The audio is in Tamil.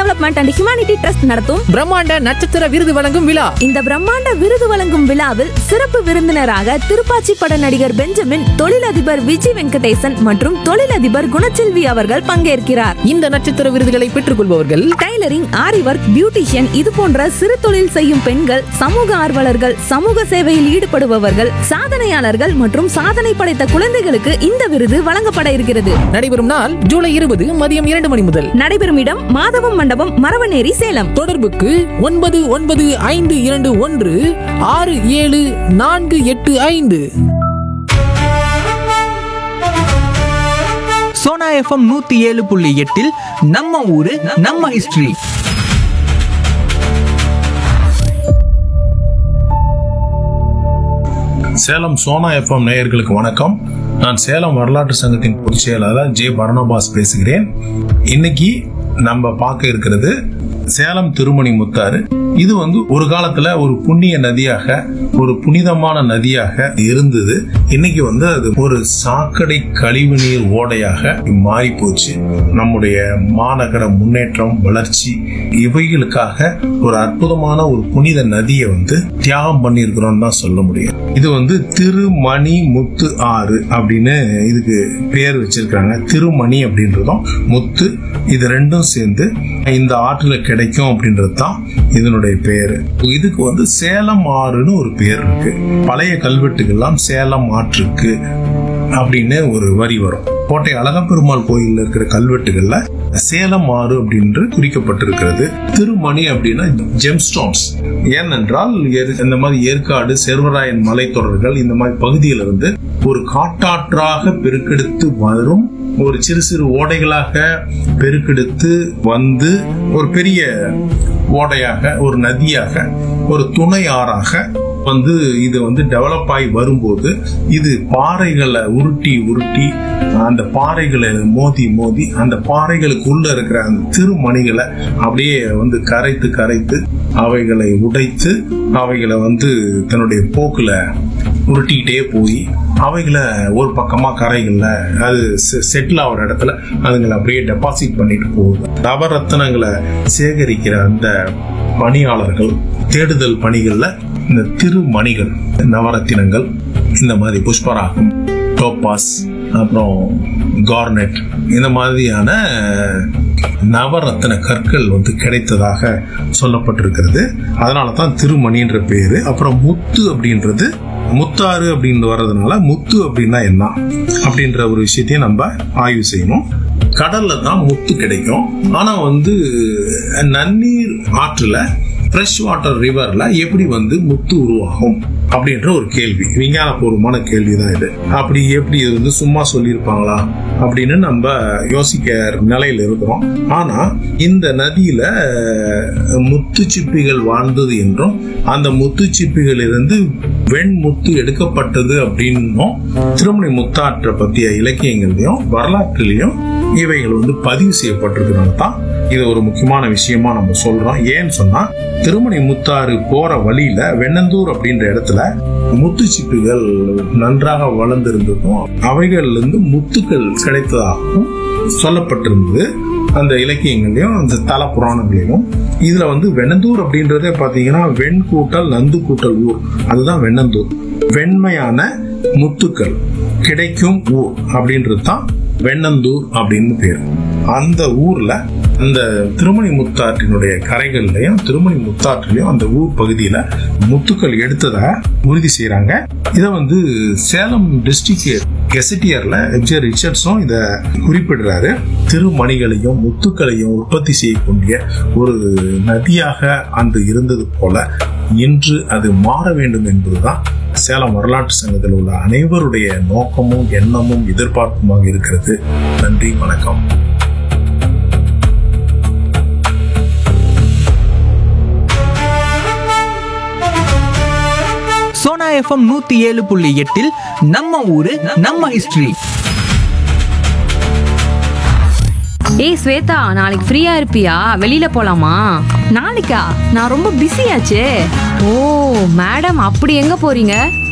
டெவலப்மெண்ட் அண்ட் ஹியூமனிட்டி ட்ரஸ்ட் நடத்தும் பிரம்மாண்ட நட்சத்திர விருது வழங்கும் விழா இந்த பிரம்மாண்ட விருது வழங்கும் விழாவில் சிறப்பு விருந்தினராக திருப்பாச்சி பட நடிகர் பெஞ்சமின் தொழிலதிபர் விஜய் வெங்கடேசன் மற்றும் தொழிலதிபர் குணச்செல்வி அவர்கள் பங்கேற்கிறார் இந்த நட்சத்திர விருதுகளை பெற்றுக் கொள்பவர்கள் டைலரிங் ஆரி ஒர்க் பியூட்டிஷியன் இது போன்ற சிறு தொழில் செய்யும் பெண்கள் சமூக ஆர்வலர்கள் சமூக சேவையில் ஈடுபடுபவர்கள் சாதனையாளர்கள் மற்றும் சாதனை படைத்த குழந்தைகளுக்கு இந்த விருது வழங்கப்பட இருக்கிறது நடைபெறும் நாள் ஜூலை இருபது மதியம் இரண்டு மணி முதல் நடைபெறும் இடம் மாதவம் மண்டபம் மரவநேரி சேலம் தொடர்புக்கு ஒன்பது ஒன்பது ஐந்து இரண்டு ஒன்று ஆறு ஏழு நான்கு எட்டு ஐந்து சோனா எஃப்எம் நூத்தி ஏழு புள்ளி எட்டில் நம்ம ஊரு நம்ம ஹிஸ்டரி சேலம் சோனா எஃப்எம் நேயர்களுக்கு வணக்கம் நான் சேலம் வரலாற்று சங்கத்தின் பொதுச் செயலாளர் ஜே பரணபாஸ் பேசுகிறேன் இன்னைக்கு நம்ம பார்க்க இருக்கிறது சேலம் திருமணி முத்தாறு இது வந்து ஒரு காலத்துல ஒரு புண்ணிய நதியாக ஒரு புனிதமான நதியாக இருந்தது இன்னைக்கு வந்து அது ஒரு சாக்கடை கழிவுநீர் ஓடையாக மாறி போச்சு நம்முடைய மாநகர முன்னேற்றம் வளர்ச்சி இவைகளுக்காக ஒரு அற்புதமான ஒரு புனித நதியை வந்து தியாகம் பண்ணியிருக்கிறோம் தான் சொல்ல முடியும் இது வந்து திருமணி முத்து ஆறு அப்படின்னு இதுக்கு பேர் வச்சிருக்காங்க திருமணி அப்படின்றதும் முத்து இது ரெண்டும் சேர்ந்து இந்த ஆற்றுல கிடைக்கும் அப்படின்றது தான் இதனுடைய பேரு இதுக்கு வந்து சேலம் ஆறுன்னு ஒரு பேர் இருக்கு பழைய கல்வெட்டுக்கெல்லாம் சேலம் ஆற்றுக்கு அப்படின்னு ஒரு வரி வரும் கோட்டை அழகப்பெருமாள் கோயில்ல இருக்கிற கல்வெட்டுகள்ல சேலம் ஆறு அப்படின்று குறிக்கப்பட்டிருக்கிறது திருமணி அப்படின்னா ஜெம்ஸ்டோன்ஸ் ஏனென்றால் ஏற்- இந்த மாதிரி ஏற்காடு சேர்வராயன் மலைத்தொடர்கள் இந்த மாதிரி பகுதியில இருந்து ஒரு காட்டாற்றாக பெருக்கெடுத்து வரும் ஒரு சிறு சிறு ஓடைகளாக பெருக்கெடுத்து வந்து ஒரு பெரிய ஓடையாக ஒரு நதியாக ஒரு துணை ஆறாக வந்து இது வந்து டெவலப் ஆகி வரும்போது இது பாறைகளை உருட்டி உருட்டி அந்த பாறைகளை மோதி மோதி அந்த பாறைகளுக்குள்ள இருக்கிற அந்த திருமணிகளை அப்படியே வந்து கரைத்து கரைத்து அவைகளை உடைத்து அவைகளை வந்து தன்னுடைய போக்குல உருட்டிக்கிட்டே போய் அவைகளை ஒரு பக்கமா கரைகள்ல அது செட்டில் ஆகிற இடத்துல அதுங்களை அப்படியே டெபாசிட் பண்ணிட்டு போகுது நவரத்தினங்களை சேகரிக்கிற அந்த பணியாளர்கள் தேடுதல் பணிகள்ல இந்த திருமணிகள் நவரத்தினங்கள் இந்த மாதிரி புஷ்பராகம் டோப்பாஸ் அப்புறம் கார்னெட் இந்த மாதிரியான நவரத்தின கற்கள் வந்து கிடைத்ததாக சொல்லப்பட்டிருக்கிறது அதனால தான் திருமணின்ற பேரு அப்புறம் முத்து அப்படின்றது முத்தாறு அப்படின்னு வர்றதுனால முத்து அப்படின்னா என்ன அப்படின்ற ஒரு விஷயத்தையும் நம்ம ஆய்வு செய்யணும் கடல்ல தான் முத்து கிடைக்கும் ஆனா வந்து நன்னீர் ஆற்றுல ஃப்ரெஷ் வாட்டர் ரிவர்ல எப்படி வந்து முத்து உருவாகும் அப்படின்ற ஒரு கேள்வி விஞ்ஞானபூர்வமான கேள்வி தான் இது அப்படி எப்படி இது வந்து சும்மா சொல்லியிருப்பாங்களா அப்படின்னு நம்ம யோசிக்க நிலையில இருக்கிறோம் ஆனா இந்த நதியில முத்துச்சிப்பிகள் வாழ்ந்தது என்றும் அந்த முத்துச்சிப்பிகள் இருந்து வெண்முத்து எடுக்கப்பட்டது அப்படின்னும் திருமணி முத்தாற்றை பற்றிய இலக்கியங்கள்லயும் வரலாற்றிலையும் இவைகள் வந்து பதிவு செய்யப்பட்டிருக்கிறனால தான் இது ஒரு முக்கியமான விஷயமா நம்ம சொல்றோம் ஏன்னு சொன்னா திருமணி முத்தாறு போற வழியில வெண்ணந்தூர் அப்படின்ற இடத்துல முத்துச்சிப்புகள் நன்றாக வளர்ந்திருந்ததும் அவைகள்ல இருந்து முத்துக்கள் கிடைத்ததாகவும் சொல்லப்பட்டிருந்தது அந்த இலக்கியங்களையும் அந்த தல புராணங்களையும் இதுல வந்து வெண்ணந்தூர் அப்படின்றதே பாத்தீங்கன்னா வெண் கூட்டல் நந்து கூட்டல் ஊர் அதுதான் வெண்ணந்தூர் வெண்மையான முத்துக்கள் கிடைக்கும் ஊர் அப்படின்றது தான் வெண்ணந்தூர் அப்படின்னு பேர் அந்த ஊர்ல அந்த திருமணி முத்தாற்றினுடைய கரைகள்லயும் திருமணி முத்தாற்றிலையும் அந்த ஊர் பகுதியில முத்துக்கள் எடுத்ததா உறுதி செய்யறாங்க இத வந்து சேலம் டிஸ்ட்ரிக்ட் கெசட்டியர்ல எம்ஜிஆர் ரிச்சர்ட்ஸும் இத குறிப்பிடுறாரு திருமணிகளையும் முத்துக்களையும் உற்பத்தி செய்யக்கூடிய ஒரு நதியாக அன்று இருந்தது போல இன்று அது மாற வேண்டும் என்பதுதான் சேலம் வரலாற்று சங்கத்தில் உள்ள அனைவருடைய நோக்கமும் எண்ணமும் எதிர்பார்ப்புமாக இருக்கிறது நன்றி வணக்கம் சோனா எஃப்எம் நூத்தி ஏழு புள்ளி எட்டில் நம்ம ஊரு நம்ம ஹிஸ்டரி ஏய் ஸ்வேதா நாளைக்கு ஃப்ரீயா இருப்பியா வெளியில போலாமா நாளைக்கா நான் ரொம்ப பிஸியாச்சே ஓ மேடம் அப்படி எங்க போறீங்க